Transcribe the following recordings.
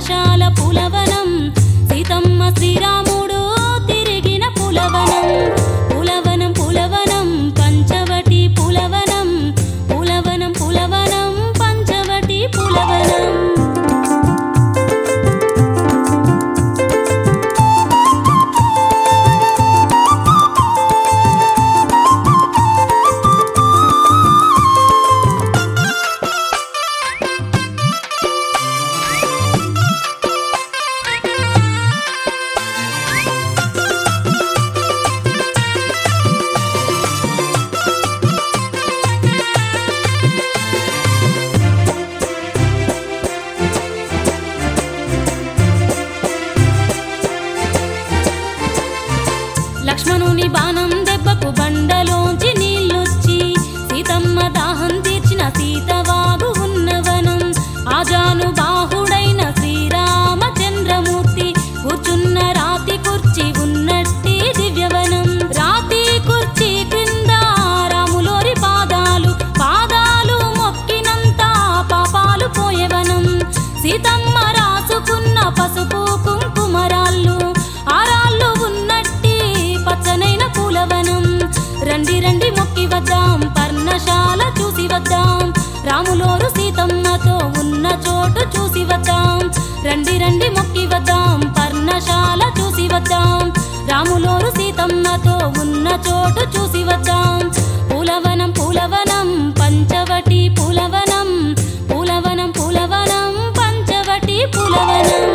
పర్ణశాల పులవనం సీతమ్మ శ్రీరాముడు తిరిగిన పులవనం పులవనం పులవనం పంచవటి పులవనం పులవనం పులవనం పంచవటి పులవనం లక్ష్మణుని బాణం దెబ్బకు బండలోంచి నీళ్ళొచ్చి సీతమ్మ దాహం తీర్చిన సీతవాగు ఉన్నవనం ఆజాను బాహుడైన శ్రీరామచంద్రమూర్తి కూర్చున్న రాతి కుర్చీ ఉన్నట్టి దివ్యవనం రాతి కుర్చీ క్రింద రాములోరి పాదాలు పాదాలు మొక్కినంత పాపాలు పోయేవనం సీతమ్మ రాసుకున్న పసుపు కుంకుమరాళ్ళు ఆరాళ్ళు ఉన్నట్టి పచ్చనైన పూలవనం రండి రండి మొక్కి వద్దాం పర్ణశాల చూసి వద్దాం రాములోరు సీతమ్మతో ఉన్న చోటు చూసి వద్దాం రండి రండి మొక్కి వద్దాం పర్ణశాల చూసి వద్దాం రాములోరు సీతమ్మతో ఉన్న చోటు చూసి వద్దాం పూలవనం పూలవనం పంచవటి పూలవనం పూలవనం పూలవనం పంచవటి పూలవనం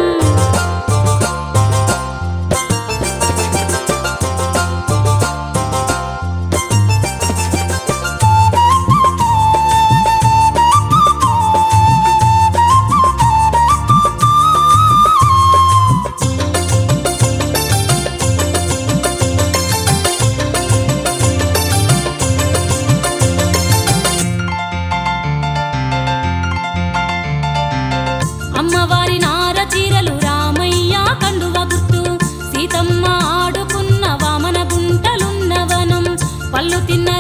అమ్మవారి నార చీరలు రామయ్య కండువ గుర్తు సీతమ్మ ఆడుకున్న వామన గుంటలున్న వనం పళ్ళు తిన్న